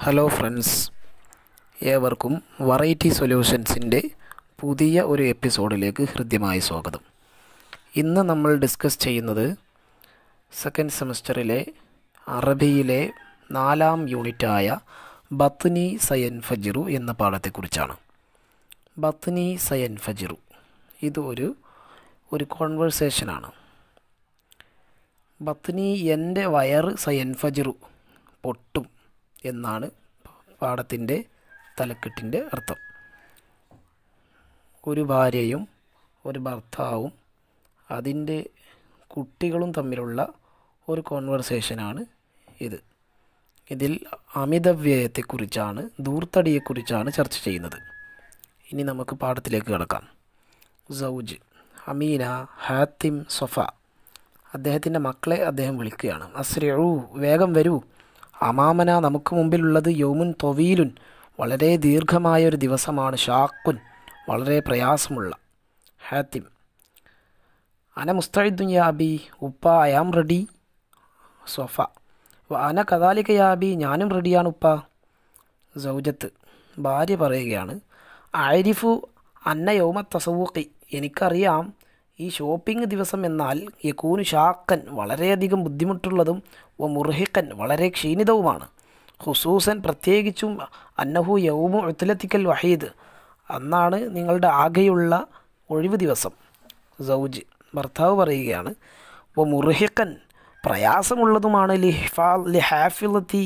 hello friends ഏവർക്കും variety സൊല്യൂഷൻസിൻ്റെ പുതിയ ഒരു എപ്പിസോഡിലേക്ക് ഹൃദ്യമായ സ്വാഗതം ഇന്ന് നമ്മൾ ഡിസ്കസ് ചെയ്യുന്നത് സെക്കൻഡ് സെമസ്റ്ററിലെ അറബിയിലെ നാലാം യൂണിറ്റായ ബത്നി സയൻ ഫജിറു എന്ന പാഠത്തെക്കുറിച്ചാണ് ബത്നി സയൻ ഫജിറു ഇത് ഒരു ഒരു കോൺവേഴ്സേഷനാണ് ബത്നി എൻ്റെ വയറ് സയൻ ഫജിറു പൊട്ടും എന്നാണ് പാഠത്തിൻ്റെ തലക്കെട്ടിൻ്റെ അർത്ഥം ഒരു ഭാര്യയും ഒരു ഭർത്താവും അതിൻ്റെ കുട്ടികളും തമ്മിലുള്ള ഒരു കോൺവെർസേഷനാണ് ഇത് ഇതിൽ അമിതവ്യയത്തെക്കുറിച്ചാണ് ധൂർത്തടിയെക്കുറിച്ചാണ് ചർച്ച ചെയ്യുന്നത് ഇനി നമുക്ക് പാഠത്തിലേക്ക് കിടക്കാം സൗജ് അമീന ഹാത്തിം സൊഫ അദ്ദേഹത്തിൻ്റെ മക്കളെ അദ്ദേഹം വിളിക്കുകയാണ് അസ്രൂ വേഗം വരൂ അമാമന നമുക്ക് മുമ്പിലുള്ളത് യൗമുൻ തൊവീലുൻ വളരെ ദീർഘമായ ഒരു ദിവസമാണ് ഷാക്കുൻ വളരെ പ്രയാസമുള്ള ഹാത്തിം അന മുസ്തഴിദ്ദുൻ യാബി ഉപ്പ അയാം റെഡി സൊഫ അന കദാലിക യാബി ഞാനും റെഡിയാണ് ഉപ്പ സൗജത്ത് ഭാര്യ പറയുകയാണ് ആരിഫു അന്ന യൗമ തസവൂക്കി എനിക്കറിയാം ഈ ഷോപ്പിംഗ് ദിവസം എന്നാൽ യക്കൂന് ഷാക്കൻ വളരെയധികം ബുദ്ധിമുട്ടുള്ളതും വ മുർഹിക്കൻ വളരെ ക്ഷീണിതവുമാണ് ഹുസൂസൻ പ്രത്യേകിച്ചും അന്നഹു യൗമു ഉത്തലത്തിക്കൽ വഹീദ് അന്നാണ് നിങ്ങളുടെ ആകെയുള്ള ഒഴിവ് ദിവസം സൗജ് ഭർത്താവ് പറയുകയാണ് വ മുർഹിക്കൻ പ്രയാസമുള്ളതുമാണ് ലിഹാ ലിഹാഫിലത്തി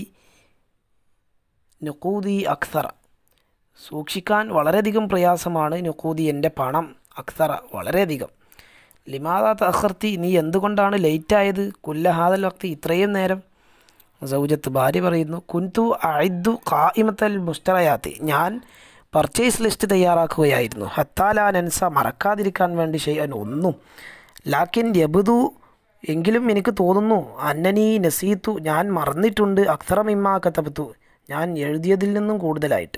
നുക്കൂദി അക്സറ സൂക്ഷിക്കാൻ വളരെയധികം പ്രയാസമാണ് നുക്കൂദി എൻ്റെ പണം അക്സറ വളരെയധികം ലിമാദ തഹർത്തി നീ എന്തുകൊണ്ടാണ് ലേറ്റായത് കുല്ലഹാദൽ വക്തി ഇത്രയും നേരം സൗജത്ത് ഭാര്യ പറയുന്നു കുൻതു അയിദ്ദു ഖായിമത്തൽ മുസ്തറയാത്തി ഞാൻ പർച്ചേസ് ലിസ്റ്റ് തയ്യാറാക്കുകയായിരുന്നു ഹത്താലാനൻസ മറക്കാതിരിക്കാൻ വേണ്ടി ചെയ്യാൻ ഒന്നും ലാക്കിൻ യബുദു എങ്കിലും എനിക്ക് തോന്നുന്നു അന്നനീ നസീത്തു ഞാൻ മറന്നിട്ടുണ്ട് അക്സറമിമ്മ കത്തബത്തു ഞാൻ എഴുതിയതിൽ നിന്നും കൂടുതലായിട്ട്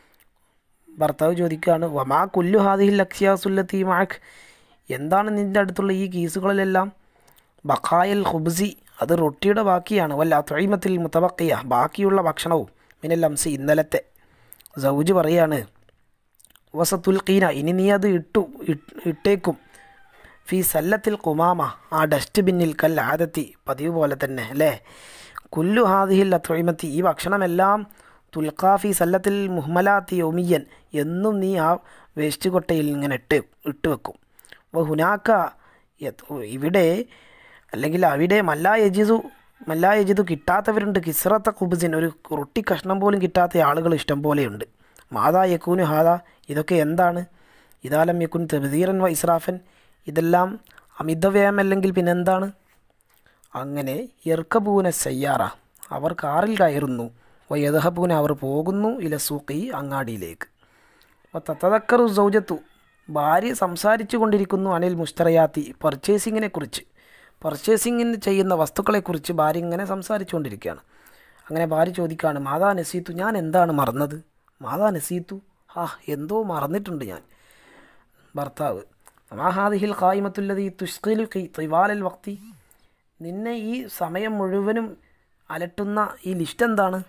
ഭർത്താവ് ചോദിക്കുകയാണ് വമാ കുല്ലു ഹാദിഹിൽ ലക്ഷ്യാസുല്ലത്തി മാഖ് എന്താണ് നിൻ്റെ അടുത്തുള്ള ഈ കീസുകളിലെല്ലാം ബഖായൽ ഹുബ്സി അത് റൊട്ടിയുടെ ബാക്കിയാണ് വല്ല തൊഴിമത്തിൽ മുത്തബക്കിയ ബാക്കിയുള്ള ഭക്ഷണവും മിനൽ അംസി ഇന്നലത്തെ സൗജ് പറയാണ് വസത്തുൽ ഖീന ഇനി നീ അത് ഇട്ടു ഇട്ടേക്കും ഫി സല്ലത്തിൽ കുമാമ ആ ഡസ്റ്റ്ബിന്നിൽ കൽ ആദത്തി പതിവ് പോലെ തന്നെ അല്ലേ കുല്ലു ഹാദിഹിൽ അത്തൊഴിമത്തി ഈ ഭക്ഷണമെല്ലാം തുൽക്കാഫി സല്ലത്തിൽ മുഹമ്മലാത്തി ഒമിയൻ എന്നും നീ ആ വേസ്റ്റ് കൊട്ടയിൽ ഇങ്ങനെ ഇട്ട് ഇട്ട് വെക്കും അപ്പോൾ ഹുനാക്ക ഇവിടെ അല്ലെങ്കിൽ അവിടെ മല്ലാ യജിദു മല്ലാ യജിദു കിട്ടാത്തവരുണ്ട് കിസ്റത്ത കുബുസിൻ ഒരു റൊട്ടി കഷ്ണം പോലും കിട്ടാത്ത ആളുകൾ ഇഷ്ടം പോലെയുണ്ട് മാതാ യക്കൂനു ഹാദ ഇതൊക്കെ എന്താണ് ഇതാലം യക്കുൻ തെബീറൻ വ ഇസ്രാഫൻ ഇതെല്ലാം അമിതവ്യയം അല്ലെങ്കിൽ പിന്നെന്താണ് അങ്ങനെ ഇർക്കബൂന സയ്യാറ അവർ കാറിൽ കയറുന്നു വയദഹബൂന അവർ പോകുന്നു ഇലസൂക്കി അങ്ങാടിയിലേക്ക് അപ്പോൾ തത്തതക്കറു സൗജത്തു ഭാര്യ സംസാരിച്ചു കൊണ്ടിരിക്കുന്നു അനിൽ മുസ്തറയാത്തി പർച്ചേസിങ്ങിനെ കുറിച്ച് പർച്ചേസിങ്ങിന് ചെയ്യുന്ന വസ്തുക്കളെക്കുറിച്ച് ഭാര്യ ഇങ്ങനെ സംസാരിച്ചു കൊണ്ടിരിക്കുകയാണ് അങ്ങനെ ഭാര്യ ചോദിക്കുകയാണ് മാതാ നസീത്തു ഞാൻ എന്താണ് മറന്നത് മാതാ നസീത്തു ആ എന്തോ മറന്നിട്ടുണ്ട് ഞാൻ ഭർത്താവ് മാഹാദിഹിൽ ഖായിമത്തുല്ലതി തുഷ്കിലു ത്രിവാലൽ വക്തി നിന്നെ ഈ സമയം മുഴുവനും അലട്ടുന്ന ഈ ലിസ്റ്റ് എന്താണ്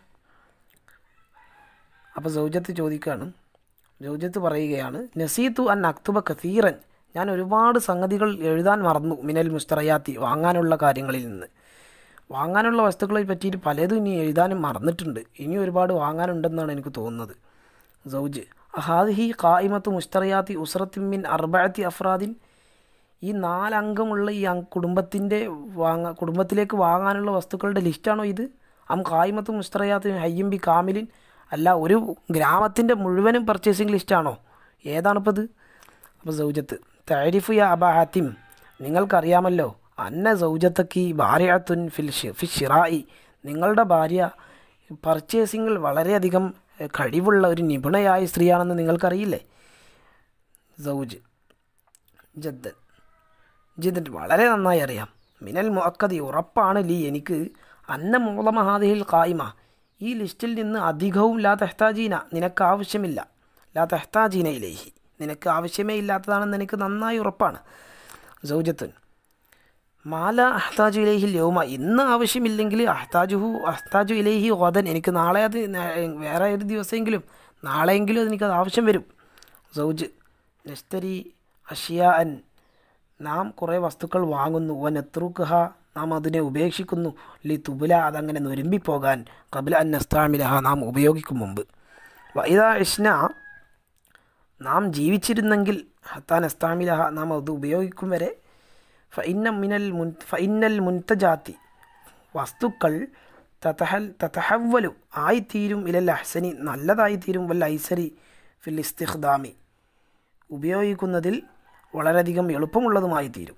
അപ്പോൾ സൗജത്ത് ചോദിക്കുകയാണ് ജൗജത്ത് പറയുകയാണ് നസീത്തു അൻ അക്തുബ കസീറൻ ഞാൻ ഒരുപാട് സംഗതികൾ എഴുതാൻ മറന്നു മിനൽ മുസ്തറയാത്തി വാങ്ങാനുള്ള കാര്യങ്ങളിൽ നിന്ന് വാങ്ങാനുള്ള വസ്തുക്കളെ പറ്റിയിട്ട് പലതും ഇനി എഴുതാനും മറന്നിട്ടുണ്ട് ഇനി ഒരുപാട് വാങ്ങാനുണ്ടെന്നാണ് എനിക്ക് തോന്നുന്നത് സൗജ് അഹാദിഹി ഖായിമത്ത് മുസ്തറയാത്തി ഉസ്രത്തിമിൻ അർബാത്തി അഫ്രാദിൻ ഈ നാലംഗമുള്ള ഈ കുടുംബത്തിൻ്റെ വാങ്ങ കുടുംബത്തിലേക്ക് വാങ്ങാനുള്ള വസ്തുക്കളുടെ ലിസ്റ്റാണോ ഇത് അം ഖായിമത്ത് മുസ്തറയാത്തി ഹയ്യം ബി കാമിലിൻ അല്ല ഒരു ഗ്രാമത്തിൻ്റെ മുഴുവനും പർച്ചേസിങ് ലിസ്റ്റാണോ ഏതാണിപ്പോൾ ഇത് അപ്പോൾ സൗജത്ത് താരിഫു യ അബ ഹാത്തിം നിങ്ങൾക്കറിയാമല്ലോ അന്ന സൗജത്തക്കി ഭാര്യത്തുൻ ഫിൽ ഫിൽ ഷിറായി നിങ്ങളുടെ ഭാര്യ പർച്ചേസിങ്ങിൽ വളരെയധികം കഴിവുള്ള ഒരു നിപുണയായ സ്ത്രീയാണെന്ന് നിങ്ങൾക്കറിയില്ലേ സൗജ് ജദ്ദൻ ജിദ്ദൻ വളരെ നന്നായി അറിയാം മിനൽ മുഅക്കതി ഉറപ്പാണ് ലീ എനിക്ക് അന്ന മൂലമഹാദിഹിൽ കായ്മ ഈ ലിസ്റ്റിൽ നിന്ന് അധികവും ലാ തെഹ്താജീന നിനക്ക് ആവശ്യമില്ല ലാ തെഹ്താജീന ഇലേഹി നിനക്ക് ആവശ്യമേ ഇല്ലാത്തതാണെന്ന് എനിക്ക് നന്നായി ഉറപ്പാണ് സൗജത്തുൻ മാല അഹ്താജു ഇലേഹി യോമ ഇന്ന് ആവശ്യമില്ലെങ്കിൽ അഹ്താജുഹു അഹ്താജു ഇലേഹി ഓതൻ എനിക്ക് നാളെ അത് നേ- വേറെ ഒരു ദിവസമെങ്കിലും നാളെയെങ്കിലും അത് എനിക്കത് ആവശ്യം വരും സൗജ് നസ്തരി അഷിയാൻ നാം കുറേ വസ്തുക്കൾ വാങ്ങുന്നു വൻ എത്രുക്കഹ നാം അതിനെ ഉപേക്ഷിക്കുന്നു ലി തുബുല അതങ്ങനെ നൊരുമ്പിപ്പോകാൻ കബില അൻ നസ്താമിലഹ നാം ഉപയോഗിക്കും മുമ്പ് വൈദ ഇഷ്ന നാം ജീവിച്ചിരുന്നെങ്കിൽ ഹത്താൻ നസ്താമിലഹ നാം അത് ഉപയോഗിക്കും വരെ ഫഇന്ന മിനൽ മുൻ ഫഇന്നൽ മുൻതജാത്തി വസ്തുക്കൾ തതഹൽ തതഹവലു ആയിത്തീരും ഇലൽ അഹ്സനി നല്ലതായിത്തീരും വല്ല ഐസരി ഫിൽ ഇസ്തിഖ്ദാമി ഉപയോഗിക്കുന്നതിൽ വളരെയധികം എളുപ്പമുള്ളതുമായി തീരും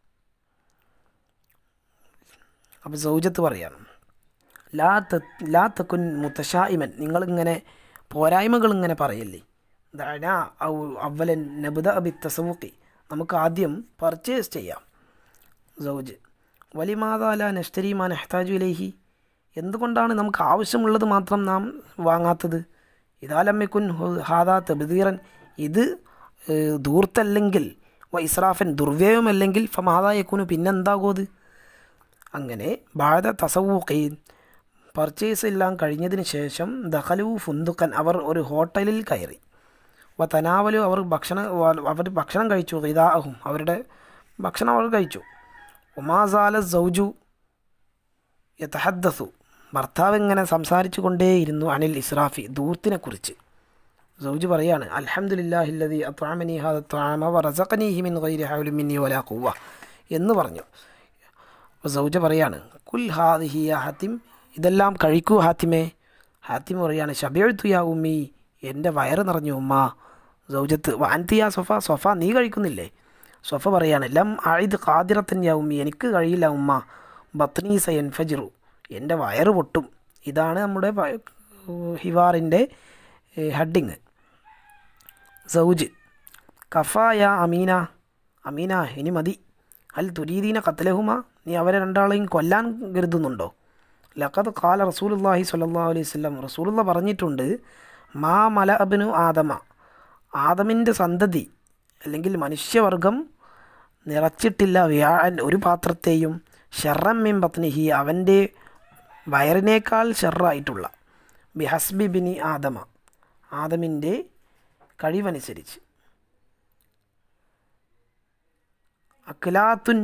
അപ്പോൾ സൗജത്ത് പറയാണ് ലാ ത ലാ തക്കുൻ മുത്തശായിമൻ നിങ്ങളിങ്ങനെ പോരായ്മകൾ ഇങ്ങനെ പറയല്ലേ ദഅനാ ഔ അവലൻ നബുദ അബി തസവുക്കി നമുക്ക് ആദ്യം പർച്ചേസ് ചെയ്യാം സൗജ് വലിമാതാല നഷ്തരി മാൻ എഹ്താജു ഇലൈഹി എന്തുകൊണ്ടാണ് നമുക്ക് ആവശ്യമുള്ളത് മാത്രം നാം വാങ്ങാത്തത് ഇതാലമ്മക്കുൻ ഹാദാ തബദീറൻ ഇത് ഏഹ്, ധൂർത്തല്ലെങ്കിൽ വ ഇസ്രാഫൻ ദുർവ്യയമല്ലെങ്കിൽ ഫമാതായക്കുനു പിന്നെന്താകും അത് അങ്ങനെ ബാധ തസവൂക്കീൻ പർച്ചേസ് എല്ലാം കഴിഞ്ഞതിന് ശേഷം ദഹലു ഫുന്തുക്കൻ അവർ ഒരു ഹോട്ടലിൽ കയറി വ തനാവലു അവർ ഭക്ഷണ വ- അവർ ഭക്ഷണം കഴിച്ചു ഇതാഹും അവരുടെ ഭക്ഷണം അവർ കഴിച്ചു ഉമാസാല സൗജു യതഹദ്ദസു ഭർത്താവ് ഇങ്ങനെ സംസാരിച്ചു കൊണ്ടേയിരുന്നു അനിൽ ഇസ്രാഫി ദൂർത്തിനെക്കുറിച്ച് സൗജ് പറയാണ് അൽഹംദുലില്ലാഹില്ലദി അത്വാമനി ഹാദ ത്വാമ വ റസഖനീഹി മിൻ ഗൈരി ഹൗലി മിന്നി വലാ ഖുവ്വ എന്ന് പറഞ്ഞു അപ്പോൾ സൗജ പറയാണ് കുൽ ഹാദിഹി യാ ഹാത്തിം ഇതെല്ലാം കഴിക്കൂ ഹാത്തിമേ ഹാത്തിം പറയാണ് ഷബിയഴുത്തു യാ ഉമ്മി എൻ്റെ വയറ് നിറഞ്ഞു ഉമ്മ സൗജത്ത് വാൻതിയ സൊഫ സൊഫ നീ കഴിക്കുന്നില്ലേ സൊഫ പറയാണ് ലം ആയിദ് ഖാദിറത്തൻ യാ ഉമ്മി എനിക്ക് കഴിയില്ല ഉമ്മ ബത്നി സയൻ ഫജിറു എൻ്റെ വയറ് പൊട്ടും ഇതാണ് നമ്മുടെ പ- ഹിവാറിൻ്റെ ഹെഡിങ് സൗജ് കഫായ അമീന അമീന ഇനി മതി അൽ തുരീദീന കത്തലഹുമ നീ അവരെ രണ്ടാളെയും കൊല്ലാൻ കരുതുന്നുണ്ടോ ലഖത് ഖാല റസൂലുല്ലാഹി സ്വല്ലല്ലാഹു അലൈഹി വസല്ലം റസൂലുള്ള പറഞ്ഞിട്ടുണ്ട് മാ മല അബിനു ആദമ ആദമിൻ്റെ സന്തതി അല്ലെങ്കിൽ മനുഷ്യവർഗം നിറച്ചിട്ടില്ല വ്യാഴൻ ഒരു പാത്രത്തെയും ഷെറം മിൻ പത്നിഹി അവൻ്റെ വയറിനേക്കാൾ ഷെറായിട്ടുള്ള ബിഹസ്ബി ബിനി ആദമ ആദമിൻ്റെ കഴിവനുസരിച്ച് അഖിലാത്തുൻ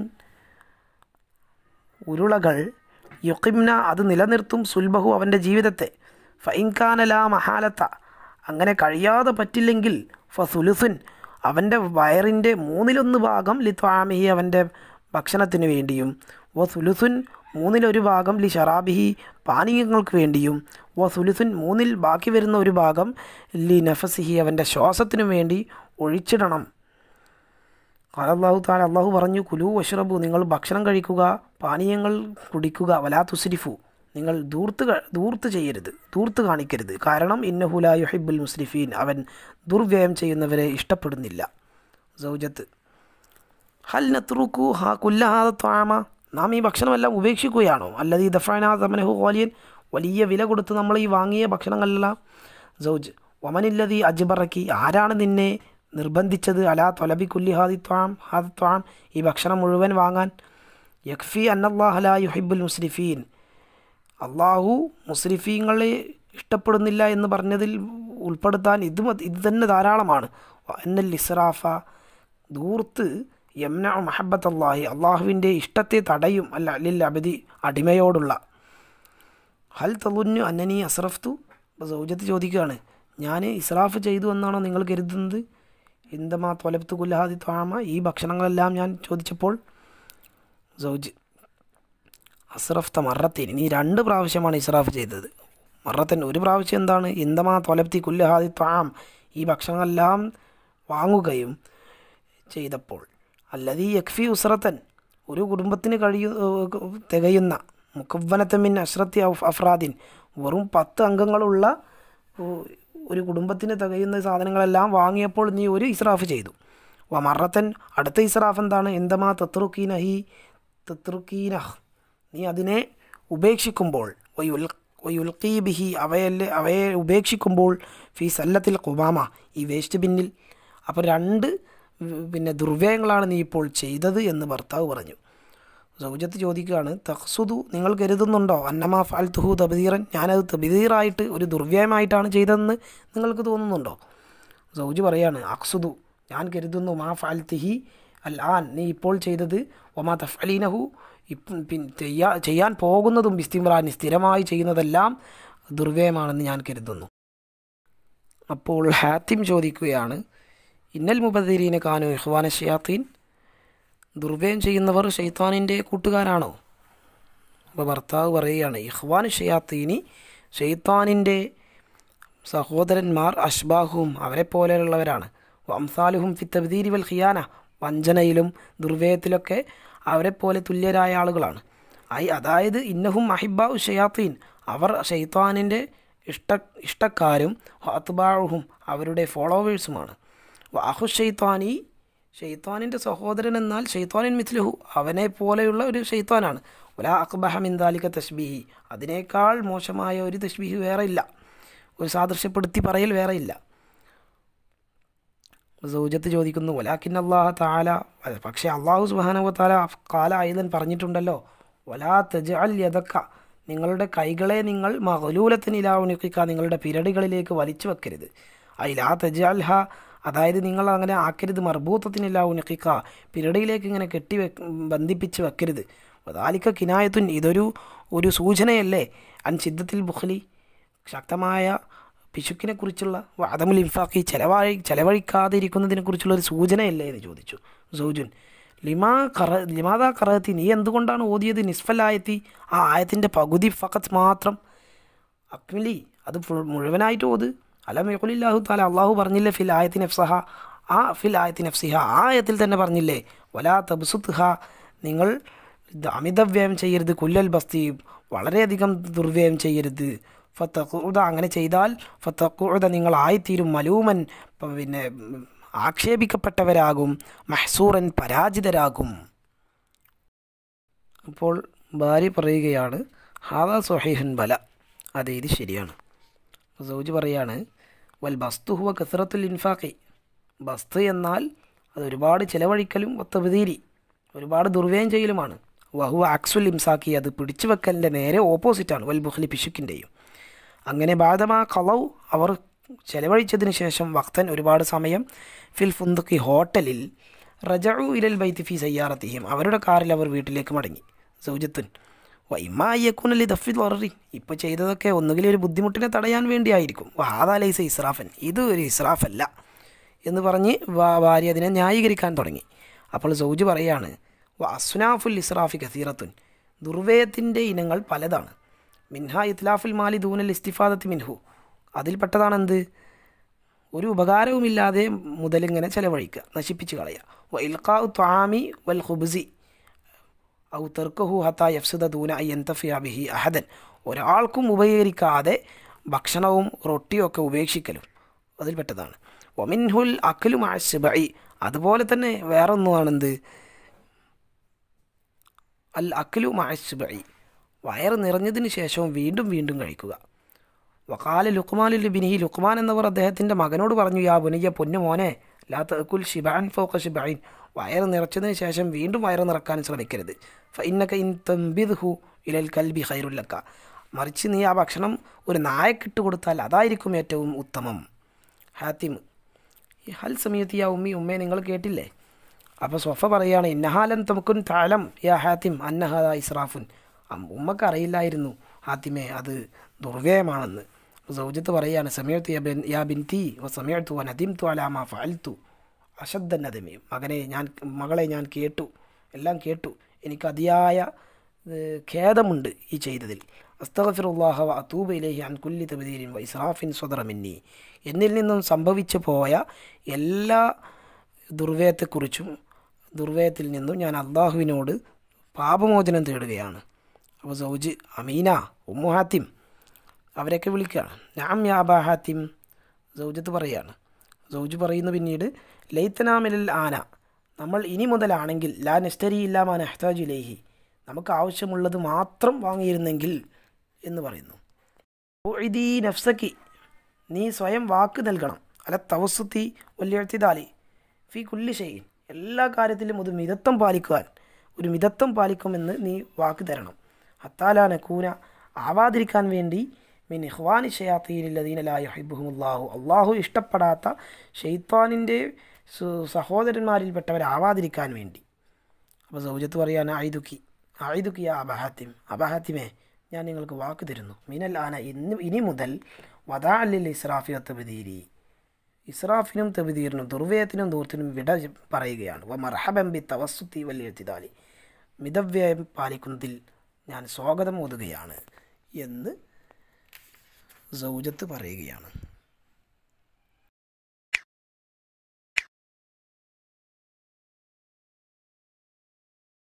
ഉരുളകൾ യുക്കിംന അത് നിലനിർത്തും സുൽബഹു അവൻ്റെ ജീവിതത്തെ ഫൈൻകാനല മഹാലത്ത അങ്ങനെ കഴിയാതെ പറ്റില്ലെങ്കിൽ ഫസുലുസുൻ അവൻ്റെ വയറിൻ്റെ മൂന്നിലൊന്ന് ഭാഗം ലിത്വാമിഹി അവൻ്റെ ഭക്ഷണത്തിന് വേണ്ടിയും വ സുലുസുൻ മൂന്നിലൊരു ഭാഗം ലി ഷറാബിഹി പാനീയങ്ങൾക്ക് വേണ്ടിയും വ സുലുസുൻ മൂന്നിൽ ബാക്കി വരുന്ന ഒരു ഭാഗം ലി നഫസിഹി അവൻ്റെ ശ്വാസത്തിനു വേണ്ടി ഒഴിച്ചിടണം അള്ളാഹു താൻ അള്ളാഹു പറഞ്ഞു കുലു വഷ്റബു നിങ്ങൾ ഭക്ഷണം കഴിക്കുക പാനീയങ്ങൾ കുടിക്കുക വലാ തുസ്രിഫു നിങ്ങൾ ദൂർത്ത് ക- ദൂർത്ത് ചെയ്യരുത് ദൂർത്ത് കാണിക്കരുത് കാരണം ഇന്നഹുല യുഹിബുൽ മുസ്രിഫീൻ അവൻ ദുർവ്യയം ചെയ്യുന്നവരെ ഇഷ്ടപ്പെടുന്നില്ല സൗജത്ത് ഹൽ നത്രുക്കു ഹാ കുല്ലഹാദ ത്വാമ നാം ഈ ഭക്ഷണമെല്ലാം ഉപേക്ഷിക്കുകയാണോ അല്ലത് ഈ ദഫാന തമനഹു കോലിയൻ വലിയ വില കൊടുത്ത് നമ്മൾ ഈ വാങ്ങിയ ഭക്ഷണങ്ങളെല്ലാം സൗജ് വമനില്ലതി അജ്ബറക്കി ആരാണ് നിന്നെ നിർബന്ധിച്ചത് അലാ തൊലബി കുല്ലി ഹാദി ത്വാം ഹാദ ത്വാം ഈ ഭക്ഷണം മുഴുവൻ വാങ്ങാൻ യക്ഫി അന്നല്ലാഹല യുഹിബുൽ മുസ്രിഫീൻ അള്ളാഹു മുസ്രിഫീങ്ങളെ ഇഷ്ടപ്പെടുന്നില്ല എന്ന് പറഞ്ഞതിൽ ഉൾപ്പെടുത്താൻ ഇത് മതി ഇത് തന്നെ ധാരാളമാണ് എന്നൽ ഇസ്രാഫ ദൂർത്ത് യംന മഹബത്ത് അള്ളാഹി അള്ളാഹുവിൻ്റെ ഇഷ്ടത്തെ തടയും അല്ല ലിൽ അബദി അടിമയോടുള്ള ഹൽ തലുന്നു അന്നനി അസ്രഫ്തു അപ്പോൾ സൗജത്ത് ചോദിക്കുകയാണ് ഞാൻ ഇസ്രാഫ് ചെയ്തു എന്നാണോ നിങ്ങൾ കരുതുന്നത് ഇന്ദമാ തൊലപ്തു കുല്ലാഹി ത്വാമ ഈ ഭക്ഷണങ്ങളെല്ലാം ഞാൻ ചോദിച്ചപ്പോൾ സൗജ് അസ്രഫ്ത മറത്തേൻ നീ രണ്ട് പ്രാവശ്യമാണ് ഇസ്രാഫ് ചെയ്തത് മറത്തൻ ഒരു പ്രാവശ്യം എന്താണ് ഇന്ദമാ തൊലപ്തി കുല്ലഹാദി ത്വാം ഈ ഭക്ഷണങ്ങളെല്ലാം വാങ്ങുകയും ചെയ്തപ്പോൾ അല്ലതീ യക്ഫി ഉസ്രത്തൻ ഒരു കുടുംബത്തിന് കഴിയു തികയുന്ന മുക്കവനത്തമിൻ അഷ്റത്തി അഫ് അഫ്രാദിൻ വെറും പത്ത് അംഗങ്ങളുള്ള ഒ- ഒരു കുടുംബത്തിന് തികയുന്ന സാധനങ്ങളെല്ലാം വാങ്ങിയപ്പോൾ നീ ഒരു ഇസ്രാഫ് ചെയ്തു വ മറത്തൻ അടുത്ത ഇസ്രാഫ് എന്താണ് എന്തമാ തത്രുക്കീന ഹി തത്രുക്കീനഹ് നീ അതിനെ ഉപേക്ഷിക്കുമ്പോൾ വയുൽ വയുൽക്കീ ബിഹി അവയല്ലേ അവയെ ഉപേക്ഷിക്കുമ്പോൾ ഫി സല്ലത്തിൽ കുബാമ ഈ വേസ്റ്റ് ബിന്നിൽ അപ്പോൾ രണ്ട് വ- പിന്നെ ദുർവ്യയങ്ങളാണ് നീ ഇപ്പോൾ ചെയ്തത് എന്ന് ഭർത്താവ് പറഞ്ഞു സൗജത്ത് ചോദിക്കുകയാണ് തഖ്സുദു നിങ്ങൾ കരുതുന്നുണ്ടോ അന്നമാ ഫാൽത്തുഹു തബദീറൻ ഞാനത് തബദീറായിട്ട് ഒരു ദുർവ്യയമായിട്ടാണ് ചെയ്തതെന്ന് നിങ്ങൾക്ക് തോന്നുന്നുണ്ടോ സൗജ് പറയാണ് അക്സുദു ഞാൻ കരുതുന്നു മാ ഫാൽത്തിഹി അൽ ആൻ നീ ഇപ്പോൾ ചെയ്തത് ഒമാ തഫലീനഹു ഇപ്പം പിൻ ചെയ്യാ ചെയ്യാൻ പോകുന്നതും ബിസ്തിമ്രാൻ സ്ഥിരമായി ചെയ്യുന്നതെല്ലാം ദുർവ്യയമാണെന്ന് ഞാൻ കരുതുന്നു അപ്പോൾ ഹാത്തിം ചോദിക്കുകയാണ് ഇന്നൽ മുബദീരീനെ കാനു ഇഹ്വാന ഷയാത്തീൻ ദുർവ്യയം ചെയ്യുന്നവർ ഷെയ്ത്താനിൻ്റെ കൂട്ടുകാരാണോ അപ്പോൾ ഭർത്താവ് പറയുകയാണ് ഇഹ്വാൻ ഷയാത്തീനി ഷെയ്ത്താനിൻ്റെ സഹോദരന്മാർ അഷ്ബാഹും അവരെ പോലെയുള്ളവരാണ് വംസാലുഹും ഫിത്തബ്ദീരി വൽ ഖിയാന വഞ്ചനയിലും ദുർവ്യയത്തിലൊക്കെ അവരെപ്പോലെ തുല്യരായ ആളുകളാണ് ഐ അതായത് ഇന്നഹും അഹിബാഉ ഷയാത്തീൻ അവർ ഷെയ്ത്താനിൻ്റെ ഇഷ്ട ഇഷ്ടക്കാരും അത്ബാഹും അവരുടെ ഫോളോവേഴ്സുമാണ് വാഹു ഷെയ്ത്താനി ഷെയ്ത്താനിൻ്റെ സഹോദരൻ എന്നാൽ ഷെയ്ത്താനിൻ മിഥ്ലുഹു അവനെ പോലെയുള്ള ഒരു ഷെയ്ത്താനാണ് ഒലാ അക്ബഹ മിന്താലിക തഷ്ബീഹി അതിനേക്കാൾ മോശമായ ഒരു തഷ്ബീഹ് വേറെ ഇല്ല ഒരു സാദൃശ്യപ്പെടുത്തി പറയൽ വേറെ ഇല്ല സൗജത്ത് ചോദിക്കുന്നു ഒലാക്കിൻ അള്ളാഹ താല പക്ഷേ അള്ളാഹു സുബാനവ താല കാല ആയുധൻ പറഞ്ഞിട്ടുണ്ടല്ലോ ഒലാ തെജ് അൽ യദക്ക നിങ്ങളുടെ കൈകളെ നിങ്ങൾ മഹലൂലത്തിന് ഇലാവുണിക്കുക നിങ്ങളുടെ പിരടികളിലേക്ക് വലിച്ചു വെക്കരുത് അയിലാ തെജ് അൽ ഹ അതായത് നിങ്ങൾ അങ്ങനെ ആക്കരുത് മർബൂത്തത്തിനില്ല ഉണക്കിക്ക പിരടിയിലേക്ക് ഇങ്ങനെ കെട്ടി വെ ബന്ധിപ്പിച്ച് വെക്കരുത് വദാലിക്ക കിനായത്തുൻ ഇതൊരു ഒരു സൂചനയല്ലേ അൻ ചിദ്ധത്തിൽ ബുഖ്ലി ശക്തമായ പിശുക്കിനെ കുറിച്ചുള്ള വാദമുൽ ഇൻഫാഖി ചെലവാഴി ചെലവഴിക്കാതിരിക്കുന്നതിനെ കുറിച്ചുള്ള ഒരു സൂചനയല്ലേ എന്ന് ചോദിച്ചു സൗജുൻ ലിമാ കറ ലിമാദാ കറഹത്തി നീ എന്തുകൊണ്ടാണ് ഓതിയത് നിസ്ഫലായത്തി ആ ആയത്തിൻ്റെ പകുതി ഫഖത്ത് മാത്രം അക്മിലി അത് ഫുൾ മുഴുവനായിട്ട് ഓത് അലം യഖുലില്ലാഹു താല അള്ളാഹു പറഞ്ഞില്ലേ ഫിൽ ആയത്തി നഫ്സഹ ആ ഫിൽ ആയത്തി നഫ്സിഹ ആ ആയത്തിൽ തന്നെ പറഞ്ഞില്ലേ വലാ തബ്സുത്ത്ഹ നിങ്ങൾ ഇത് അമിതവ്യയം ചെയ്യരുത് കുല്ലൽ ബസ്തീബ് വളരെയധികം ദുർവ്യയം ചെയ്യരുത് ഫത്തഖുദ അങ്ങനെ ചെയ്താൽ ഫത്തഖുദ നിങ്ങൾ ആയിത്തീരും മലൂമൻ പ- പിന്നെ ഉം, ആക്ഷേപിക്കപ്പെട്ടവരാകും മഹ്സൂറൻ പരാജിതരാകും അപ്പോൾ ഭാര്യ പറയുകയാണ് ഹാദാ സൊഹീഹൻ ബല അതെ ഇത് ശരിയാണ് സൗജ് പറയാണ് വൽ ബസ്തു ഹുവ കസറത്തുൽ ഇൻഫാഖി ബസ്ത് എന്നാൽ അത് ഒരുപാട് ചിലവഴിക്കലും ഒത്തബദീരി ഒരുപാട് ദുർവ്യയം ചെയ്യലുമാണ് വഹുവ അക്സുൽ ഇംസാക്കി അത് പിടിച്ചു വെക്കലിൻ്റെ നേരെ ഓപ്പോസിറ്റാണ് വൽ ബുഖ്ലി പിശുക്കിൻ്റെയും അങ്ങനെ ബാധമാ കളവ് അവർ ചെലവഴിച്ചതിന് ശേഷം വക്തൻ ഒരുപാട് സമയം ഫിൽ ഫുന്ദുക്കി ഹോട്ടലിൽ റജഉ ഇലൽ ബൈത്ത് ഫി സയ്യാറത്തിഹിം അവരുടെ കാറിൽ അവർ വീട്ടിലേക്ക് മടങ്ങി സൗജത്തുൻ വൈമായക്കുനലി ദഫിൽ വളറി ഇപ്പോൾ ചെയ്തതൊക്കെ ഒന്നുകിൽ ഒരു ബുദ്ധിമുട്ടിനെ തടയാൻ വേണ്ടിയായിരിക്കും വാദാലൈസ ഇസ്രാഫൻ ഇത് ഒരു ഇസ്രാഫല്ല എന്ന് പറഞ്ഞ് വാ- ഭാര്യ അതിനെ ന്യായീകരിക്കാൻ തുടങ്ങി അപ്പോൾ സൗജ് പറയാണ് അസ്നാഫുൽ ഇസ്രാഫി കസീറത്തുൻ ദുർവ്യയത്തിൻ്റെ ഇനങ്ങൾ പലതാണ് മിൻഹ ഇത്ലാഫുൽ മാലി ദൂനൽ ഇസ്തിഫാദത്ത് മിൻഹു അതിൽപ്പെട്ടതാണ് എന്ത് ഒരു ഉപകാരവുമില്ലാതെ മുതലിങ്ങനെ ചെലവഴിക്കുക നശിപ്പിച്ച് കളയുക വ ഇൽഖാഉ ത്വാമി വൽ ഖുബ്സി ഔ തെർക്കഹു ഹത്ത യഫ്സുദ ദൂന ഐ എന്തഫിയ ബിഹി അഹദൻ ഒരാൾക്കും ഉപകരിക്കാതെ ഭക്ഷണവും റൊട്ടിയും ഒക്കെ ഉപേക്ഷിക്കലും അതിൽപ്പെട്ടതാണ് ഒമിൻഹുൽ അഖിലു മാഷിബൈ അതുപോലെ തന്നെ വേറൊന്നുമാണെന്ത് അൽ അഖിലു മാഷിബൈ വയറ് നിറഞ്ഞതിന് ശേഷവും വീണ്ടും വീണ്ടും കഴിക്കുക വക്കാല ലുക്മാനുൽ ബിനിഹി ലുക്മാൻ എന്നവർ അദ്ദേഹത്തിൻ്റെ മകനോട് പറഞ്ഞു യാ ബുനിയ പൊന്നു മോനെ ലാ തക്കുൽ ഷിബാൻ ഫോക്ക ഷിബൈൻ വയറ് നിറച്ചതിന് ശേഷം വീണ്ടും വയറ് നിറക്കാൻ ശ്രമിക്കരുത് ഫൈനക്ക ഇൻ തമ്പിദ്ഹു ഇലൽ കൽബി ഖൈറുല്ലക്ക മറിച്ച് നീ ആ ഭക്ഷണം ഒരു നായക്കിട്ട് കൊടുത്താൽ അതായിരിക്കും ഏറ്റവും ഉത്തമം ഹാത്തിം ഈ ഹൽ സമയത്ത് യാ ഉമ്മി ഉമ്മയെ നിങ്ങൾ കേട്ടില്ലേ അപ്പോൾ സൊഫ പറയാണ് ഇന്നഹാലൻ തമുക്കുൻ താലം യാ ഹാത്തിം അന്നഹദ ഇസ്രാഫുൻ അം- ഉമ്മക്ക് അറിയില്ലായിരുന്നു ഹാത്തിമേ അത് ദുർവ്യയമാണെന്ന് സൗജത്ത് പറയാണ് സമയത്ത് യാ ബിൻ യാ ബിൻതി വ സമയത്തു നദിം തു അലാമ ഫഅൽത്തു അശദ്ധ നദമി മകനെ ഞാൻ മകളെ ഞാൻ കേട്ടു എല്ലാം കേട്ടു എനിക്ക് അതിയായ ഏഹ്, ഖേദമുണ്ട് ഈ ചെയ്തതിൽ അസ്തഗഫിറുല്ലാഹ വ അത്തൂബ ഇലൈഹി അൻ കുല്ലി തബദീരിൻ വ ഇസ്രാഫിൻ സ്വദറ മിന്നി എന്നിൽ നിന്നും സംഭവിച്ചു പോയ എല്ലാ ദുർവ്യയത്തെക്കുറിച്ചും ദുർവ്യയത്തിൽ നിന്നും ഞാൻ അള്ളാഹുവിനോട് പാപമോചനം തേടുകയാണ് അപ്പോൾ സൗജ് അമീന ഉമ്മു ഹാത്തിം അവരെയൊക്കെ വിളിക്കുകയാണ് നാം യാബാ ഹാത്തിം സൗജത്ത് പറയാണ് സൗജ് പറയുന്നു പിന്നീട് ലൈത്തനാമിലൽ ആന നമ്മൾ ഇനി മുതലാണെങ്കിൽ ലാ നെസ്റ്റരി ഇല്ലാമാ നെഹ്താജ് ലേഹി നമുക്ക് ആവശ്യമുള്ളത് മാത്രം വാങ്ങിയിരുന്നെങ്കിൽ എന്ന് പറയുന്നു ഉഇദീ നഫ്സക്കി നീ സ്വയം വാക്ക് നൽകണം അല തവസുത്തി വല്യഴ്ത്തിദാലി ഫി കുല്ലി ഷെയ്ൻ എല്ലാ കാര്യത്തിലും ഒരു മിതത്വം പാലിക്കുവാൻ ഒരു മിതത്വം പാലിക്കുമെന്ന് നീ വാക്ക് തരണം ഹത്താലാന കൂന ആവാതിരിക്കാൻ വേണ്ടി മിൻ ഇഹ്വാനി ഷയാത്തീനില്ലദീനലായ ഹിബുഹുമുല്ലാഹു അള്ളാഹു ഇഷ്ടപ്പെടാത്ത ഷെയ്ത്താനിൻ്റെ സഹോദരന്മാരിൽപ്പെട്ടവരാവാതിരിക്കാൻ വേണ്ടി അപ്പോൾ സൗജത്ത് പറയാൻ ആയിദുക്കി ആയിദുക്കി ആ അബഹാത്തിം അബഹാത്തിമേ ഞാൻ നിങ്ങൾക്ക് വാക്ക് തരുന്നു മിനൽ ആന ഇന്ന് ഇനി മുതൽ വദാ അല്ലിൽ ഇസ്രാഫി തബദീരി ഇസ്രാഫിനും തെബിദീറിനും ദുർവ്യയത്തിനും ദൂരത്തിനും വിട പറയുകയാണ് വ മർഹബംബി തവസ്സുത്തി വലിയെത്തിതാലി മിതവ്യയം പാലിക്കുന്നതിൽ ഞാൻ സ്വാഗതം ഓതുകയാണ് എന്ന് സൗജത്ത് പറയുകയാണ്